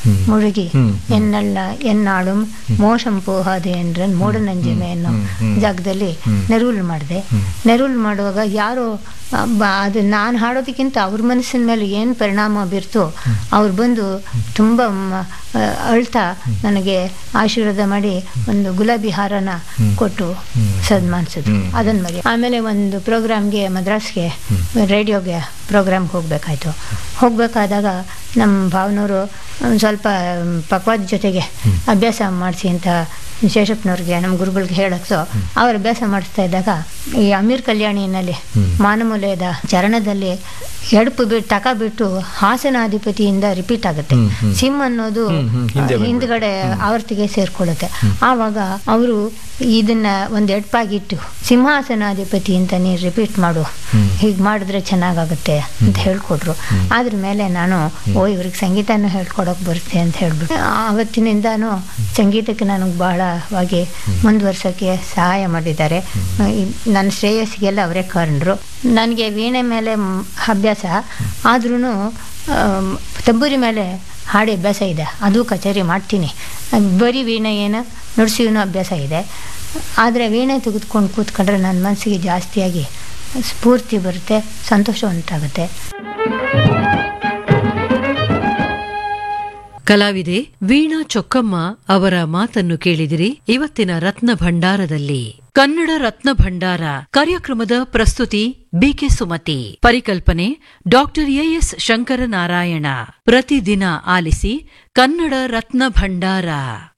ಮುಳುಗಿ ಹ್ಮ್. ಎನ್ನಲ್ಲ ಎನ್ನಾಳು ಮೋಶಂ ಪೋಹಾದೆ ಎಂದ್ರನ್ ಮೂಢನಂಜಮೆ ಅನ್ನೋ ಜಾಗದಲ್ಲಿ ನೆರವುಲ್ ಮಾಡಿದೆ ನೆರವುಲ್ ಮಾಡುವಾಗ ಯಾರು ಆ, ಬ- ಅದು ನಾನು ಹಾಡೋದಕ್ಕಿಂತ ಅವ್ರ ಮನಸ್ಸಿನ ಮೇಲೆ ಏನು ಪರಿಣಾಮ ಬೀರ್ತೋ ಅವ್ರು ಬಂದು ತುಂಬ ಮ- ಆ, ಅಳ್ತಾ ನನಗೆ ಆಶೀರ್ವಾದ ಮಾಡಿ ಒಂದು ಗುಲಾಬಿ ಹಾರನ ಕೊಟ್ಟು ಸನ್ಮಾನಿಸಿದ್ರು ಅದನ್ನ ಮರಿ ಆಮೇಲೆ ಒಂದು ಪ್ರೋಗ್ರಾಮ್ಗೆ ಮದ್ರಾಸ್ಗೆ ರೇಡಿಯೋಗೆ ಪ್ರೋಗ್ರಾಮ್ಗೆ ಹೋಗ್ಬೇಕಾಯ್ತು ಹೋಗ್ಬೇಕಾದಾಗ ನಮ್ಮ ಭಾವನವರು ಒಂದು ಸ್ವಲ್ಪ ಪಕ್ವಾದ ಜೊತೆಗೆ ಅಭ್ಯಾಸ ಮಾಡಿಸಿ ಅಂತ ಶೇಷಪ್ಪನವ್ರಿಗೆ ನಮ್ಮ ಗುರುಗಳಿಗೆ ಹೇಳಕ್ಸೋ ಅವ್ರು ಅಭ್ಯಾಸ ಮಾಡಿಸ್ತಾ ಇದ್ದಾಗ ಈ ಅಮೀರ್ ಕಲ್ಯಾಣಿನಲ್ಲಿ ಮಾನಮೂಲೆಯದ ಚರಣದಲ್ಲಿ ಎಡಪು ಬಿಟ್ಟು ಟಕ ಬಿಟ್ಟು ಹಾಸನಾಧಿಪತಿಯಿಂದ ರಿಪೀಟ್ ಆಗುತ್ತೆ ಹ್ಮ್, ಹ್ಮ್. ಸಿಮ್ ಅನ್ನೋದು ಹ್ಮ್, ಹ್ಮ್, ಹಿಂದೆ ಬಂದ್ಬಿಡುತ್ತೆ. ಹಿಂದ್ಗಡೆ ಆವರ್ತಿಗೆ ಸೇರ್ಕೊಳ್ಳುತ್ತೆ ಆವಾಗ ಅವರು ಇದನ್ನ ಒಂದು ಎಡ್ಪಾಗಿಟ್ಟು ಸಿಂಹಾಸನಾಧಿಪತಿ ಅಂತ ನೀನು ರಿಪೀಟ್ ಮಾಡು ಹೀಗೆ ಮಾಡಿದ್ರೆ ಚೆನ್ನಾಗಾಗುತ್ತೆ ಅಂತ ಹೇಳ್ಕೊಟ್ರು ಅದ್ರ ಮೇಲೆ ನಾನು ಓ ಇವ್ರಿಗೆ ಸಂಗೀತನೂ ಹೇಳ್ಕೊಡೋಕೆ ಬರುತ್ತೆ ಅಂತ ಹೇಳ್ಬಿಟ್ಟು ಆವತ್ತಿನಿಂದಾನು ಸಂಗೀತಕ್ಕೆ ನನಗೆ ಬಹಳವಾಗಿ ಮುಂದುವರ್ಸೋಕ್ಕೆ ಸಹಾಯ ಮಾಡಿದ್ದಾರೆ ಈ ನನ್ನ ಶ್ರೇಯಸ್ಸಿಗೆಲ್ಲ ಅವರೇ ಕಾರಣರು ನನಗೆ ವೀಣೆ ಮೇಲೆ ಮ್- ಅಭ್ಯಾಸ ಆದ್ರೂ ತಂಬೂರಿ ಮೇಲೆ ಹಾಡಿ ಅಭ್ಯಾಸ ಇದೆ ಅದು ಕಚೇರಿ ಮಾಡ್ತೀನಿ ಬರೀ ವೀಣೆ ಏನು ನುಡಿಸಿನೂ ಅಭ್ಯಾಸ ಇದೆ ಆದರೆ ವೀಣೆ ತೆಗೆದುಕೊಂಡು ಕೂತ್ಕೊಂಡ್ರೆ ನನ್ನ ಮನಸ್ಸಿಗೆ ಜಾಸ್ತಿಯಾಗಿ ಸ್ಫೂರ್ತಿ ಬರುತ್ತೆ ಸಂತೋಷ ಉಂಟಾಗುತ್ತೆ ಕಲಾವಿದೆ ವೀಣಾ ಚೊಕ್ಕಮ್ಮ ಅವರ ಮಾತನ್ನು ಕೇಳಿದಿರಿ ಇವತ್ತಿನ ರತ್ನ ಭಂಡಾರದಲ್ಲಿ ಕನ್ನಡ ರತ್ನ ಭಂಡಾರ ಕಾರ್ಯಕ್ರಮದ ಪ್ರಸ್ತುತಿ ಬಿಕೆ ಸುಮತಿ ಪರಿಕಲ್ಪನೆ ಡಾಕ್ಟರ್ ಎಎಸ್ ಶಂಕರನಾರಾಯಣ ಪ್ರತಿದಿನ ಆಲಿಸಿ ಕನ್ನಡ ರತ್ನ ಭಂಡಾರ